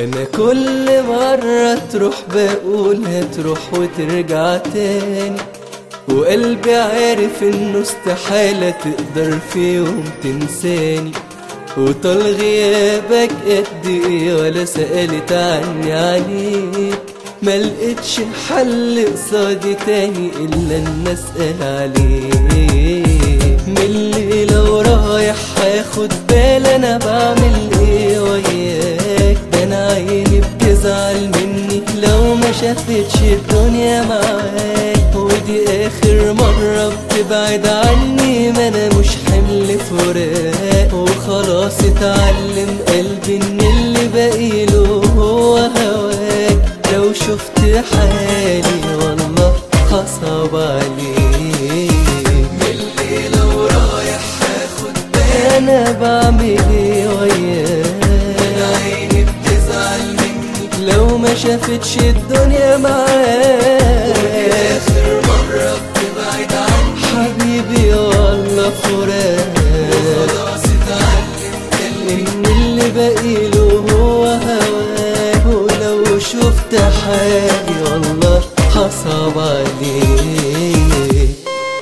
انا كل مرة تروح بقول هتروح وترجع تاني وقلبي عارف انه استحالة تقدر في يوم تنساني وطال غيابك قد ايه ولا سألت عني عليك ما لقيتش حل قصادي تاني الا ان اسأل عليك من اللي لو رايح هاخد بال انا بعمل ايه وياك ده انا عيني بتزعل مني لو ما شافتش الدنيا معاك ودي اخر مرة بتبعد عني ما انا مش حمل فراق وخلاص اتعلم قلبي ان اللي باقيله هو هواك لو شفت حالي والله خصب عليك اللي لو رايح هاخد بالي انا بعمل ايه وياك انا عيني بتزعل مني لو ما شافتش الدنيا معاك اخر مرة بتبعد عني حبيبي والله فراق خلاص اتعلم قلبي ان اللي باقيله هو هواك ولو شفت حالي والله حصب عليك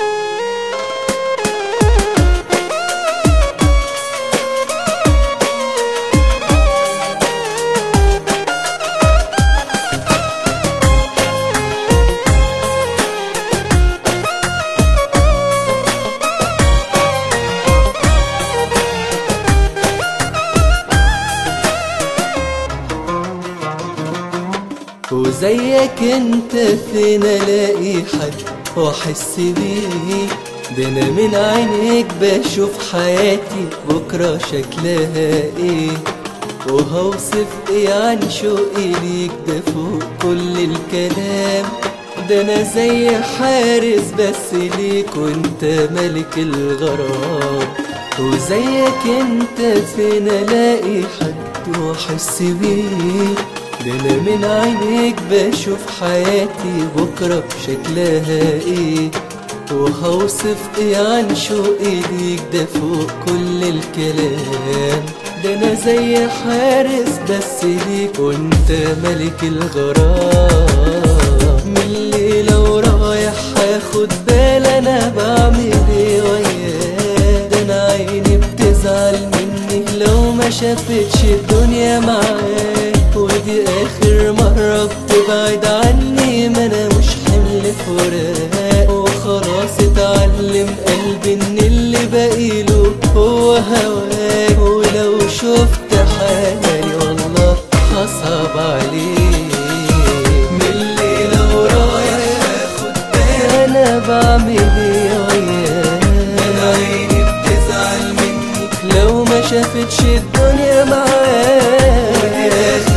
وزيك انت فين الاقي حد واحس بيك ده انا من عينيك بشوف حياتي بكره شكلها ايه وهوصف ايه عن شوقي ليك ده فوق كل الكلام ده انا زي حارس بس ليك وانت ملك الغرام وزيك انت فين الاقي حد واحس بيك ده انا من عينيك بشوف حياتي بكرة بشكلها ايه وهوصف ايه عن شوقي ليك ده فوق كل الكلام ده انا زي حارس بس ليك وانت ملك الغرام من اللي لو رايح هاخد بال انا بعمل ايه وياك ده انا عيني بتزعل مني لو ما شافتش الدنيا معاك ودي اخر مرة بتبعد عني ما انا مش حمل فراق وخلاص اتعلم قلبي ان اللي باقيله هو هواك ولو شفت حالي والله هصعب عليك من اللي لو رايح هاخد بالي انا بعمل ايه وياك انا عيني بتزعل مني لو ما شافتش الدنيا معاك